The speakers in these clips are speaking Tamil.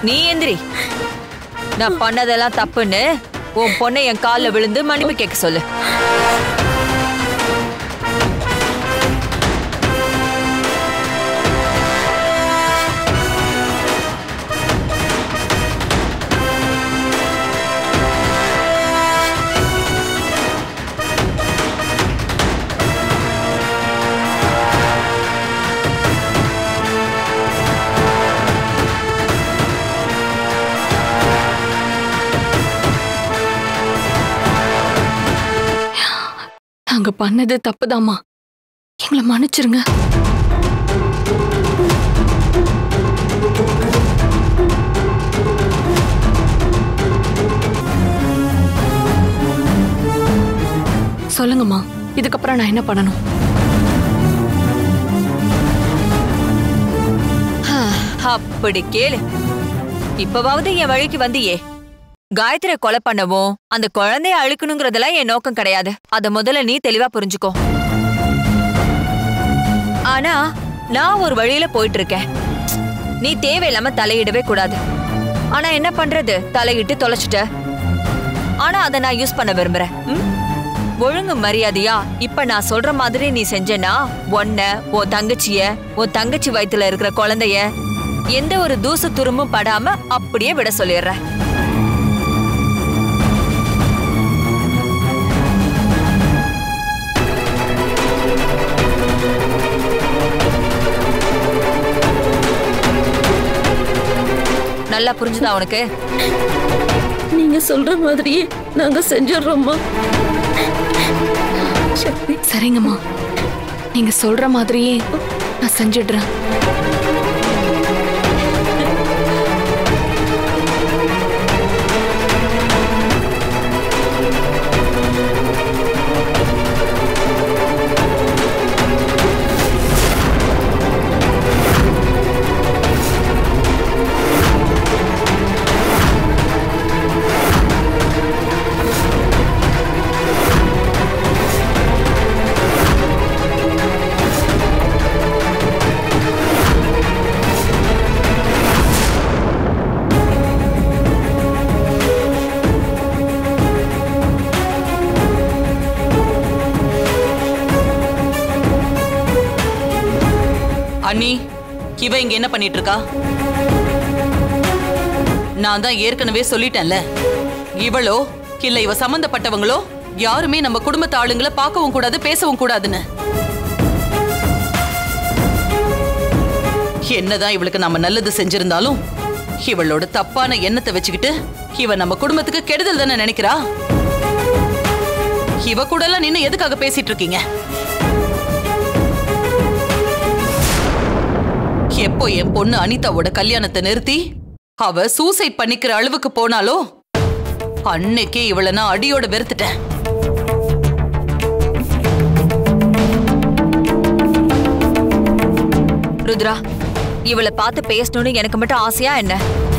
நீ எந்திரி நான் பண்ணதெல்லாம் தப்புன்னு உன் பொண்ணை என் காலில் விழுந்து மன்னிப்பு கேட்க சொல்லு நாங்க பண்ணது தப்புதாம்மா எங்களை மன்னிச்சிருங்க சொல்லுங்கம்மா இதுக்கப்புறம் நான் என்ன பண்ணணும் அப்படி கேளு இப்பவாவது என் வழிக்கு வந்தியே காயத்ரி கொலை பண்ணவும் அந்த குழந்தைய அழுக்கணுங்கிறதெல்லாம் என் நோக்கம் கிடையாது அத முதல்ல நீ தெளிவா புரிஞ்சுக்கோ ஆனா நான் ஒரு வழியில போயிட்டு இருக்கேன் நீ தேவையில்லாம தலையிடவே கூடாது ஆனா என்ன பண்றது தலையிட்டு தொலைச்சிட்ட ஆனா அதை நான் யூஸ் பண்ண விரும்புறேன் ம்? ஒழுங்கு மரியாதையா இப்ப நான் சொல்ற மாதிரி நீ செஞ்சேன்னா உன்ன உன் தங்கச்சிய உன் தங்கச்சி வயித்துல இருக்கிற குழந்தைய எந்த ஒரு தூசு துரும்பும் படாம அப்படியே விட சொல்லிடுறேன் நல்லா புரிஞ்சுதா உனக்கு நீங்க சொல்ற மாதிரியே நாங்க செஞ்சிடறோம்மா சக்தி சரிங்கம்மா நீங்க சொல்ற மாதிரியே நான் செஞ்சிடுறேன் அண்ணி இவ இங்க என்ன பண்ணிட்டு இருக்கா நான் தான் ஏற்கனவே சொல்லிட்டேன்ல இவளோ இல்ல இவ சம்பந்தப்பட்டவங்களோ யாருமே நம்ம குடும்பத்து ஆளுங்களை பார்க்கவும் கூடாது பேசவும் கூடாதுன்னு என்னதான் இவளுக்கு நம்ம நல்லது செஞ்சிருந்தாலும் இவளோட தப்பான எண்ணத்தை வச்சுக்கிட்டு இவ நம்ம குடும்பத்துக்கு கெடுதல் தானே நினைக்கிறா இவ கூட எல்லாம் நின்னு எதுக்காக பேசிட்டு இருக்கீங்க எப்போ என் பொண்ணு அனிதாவோட கல்யாணத்தை நிறுத்தி அவ சூசைட் பண்ணிக்கிற அளவுக்கு போனாலோ அன்னைக்கே இவளை நான் அடியோட வெறுத்துட்டேன் ருத்ரா இவளை பார்த்து பேசணும்னு எனக்கு மட்டும் ஆசையா என்ன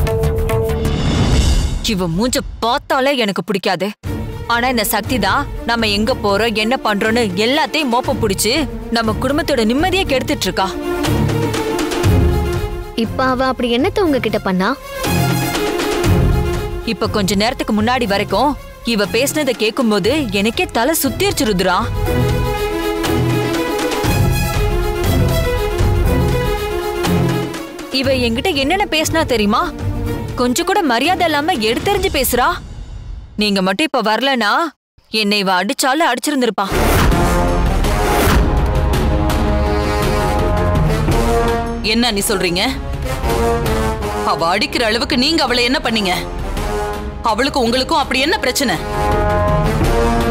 இவ மூஞ்ச பார்த்தாலே எனக்கு பிடிக்காது ஆனா இந்த சக்தி தான் நம்ம எங்க போறோம் என்ன பண்றோம்னு எல்லாத்தையும் மோப்ப பிடிச்சு நம்ம குடும்பத்தோட நிம்மதியை கெடுத்துட்டு இருக்கா இப்ப அவ அப்படி என்னத்த உங்ககிட்ட பண்ணா இப்ப கொஞ்ச நேரத்துக்கு முன்னாடி வரைக்கும் இவ பேசுனதை கேட்கும்போது எனக்கே தலை சுத்திருச்சு ருத்ரா இவ என்கிட்ட என்னென்ன பேசினா தெரியுமா கொஞ்சம் கூட மரியாதை இல்லாம எடுத்தெறிஞ்சு பேசுறா நீங்க மட்டும் இப்ப வரலனா என்னை இவ அடிச்சாலும் அடிச்சிருந்திருப்பா என்ன நீ சொல்றீங்க அவ அடிக்கிற அளவுக்கு நீங்க அவளை என்ன பண்ணீங்க அவளுக்கும் உங்களுக்கும் அப்படி என்ன பிரச்சனை